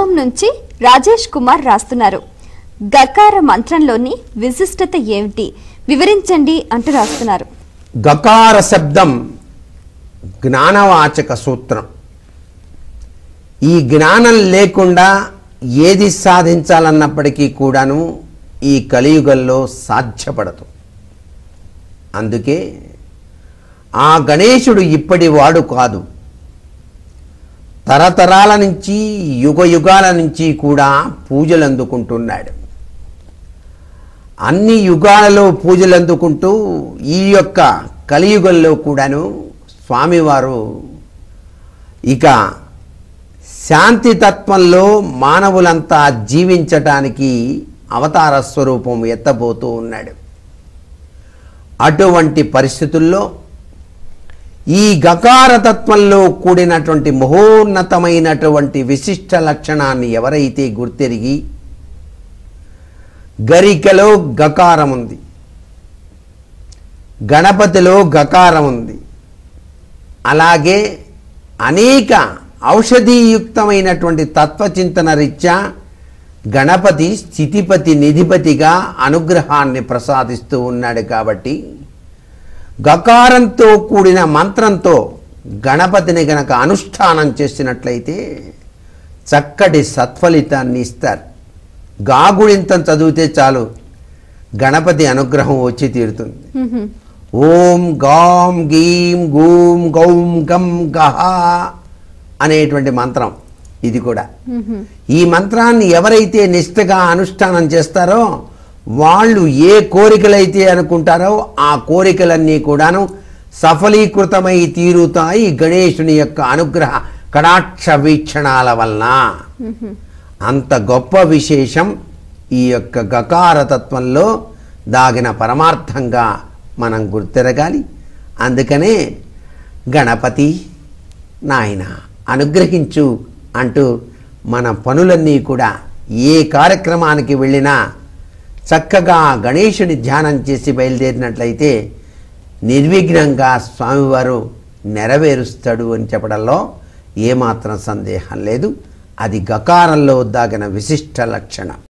ఖమ్మం నుంచి రాజేష్ కుమార్ రాస్తున్నారు గకార మంత్రంలోని విశిష్టత ఏమిటి వివరించండి అంటూ రాస్తున్నారు గకార శబ్దం జ్ఞానవాచక సూత్రం ఈ జ్ఞానం లేకుండా ఏది సాధించాలన్నప్పటికీ కూడాను ఈ కలియుగంలో సాధ్యపడదు అందుకే ఆ గణేశుడు ఇప్పటి వాడు కాదు తరతరాల నుంచి యుగ యుగాల నుంచి కూడా పూజలు అందుకుంటున్నాడు అన్ని యుగాలలో పూజలు అందుకుంటూ ఈ యొక్క కలియుగంలో కూడాను స్వామివారు ఇక శాంతి తత్వంలో మానవులంతా జీవించటానికి అవతార స్వరూపం ఎత్తబోతూ ఉన్నాడు అటువంటి పరిస్థితుల్లో ఈ గకార తత్వంలో కూడినటువంటి మహోన్నతమైనటువంటి విశిష్ట లక్షణాన్ని ఎవరైతే గుర్తెరిగి గరికలో గకారం ఉంది గణపతిలో గకారం ఉంది అలాగే అనేక ఔషధీయుక్తమైనటువంటి తత్వచింతన రీత్యా గణపతి స్థితిపతి నిధిపతిగా అనుగ్రహాన్ని ప్రసాదిస్తూ ఉన్నాడు కాబట్టి గకారంతో కూడిన మంత్రంతో గణపతిని గనక అనుష్ఠానం చేసినట్లయితే చక్కటి సత్ఫలితాన్ని ఇస్తారు గాగుడింతం చదివితే చాలు గణపతి అనుగ్రహం వచ్చి తీరుతుంది మ్హూ. ఓం గాం గీం గూం గౌం గం గహ అనేటువంటి మంత్రం ఇది కూడా మ్హూ. ఈ మంత్రాన్ని ఎవరైతే నిష్ఠగా అనుష్ఠానం చేస్తారో వాళ్ళు ఏ కోరికలైతే అనుకుంటారో ఆ కోరికలన్నీ కూడాను సఫలీకృతమై తీరుతాయి గణేశుని యొక్క అనుగ్రహ కటాక్ష వీక్షణాల వలన మ్హూ. అంత గొప్ప విశేషం ఈ యొక్క గకార తత్వంలో దాగిన పరమార్థంగా మనం గుర్తెరగాలి అందుకనే గణపతి నాయన అనుగ్రహించు అంటూ మన పనులన్నీ కూడా ఏ కార్యక్రమానికి వెళ్ళినా చక్కగా గణేశుని ధ్యానం చేసి బయలుదేరినట్లయితే నిర్విఘ్నంగా స్వామివారు నెరవేరుస్తాడు అని చెప్పడంలో ఏమాత్రం సందేహం లేదు అది గకారంలో దాగిన విశిష్ట లక్షణం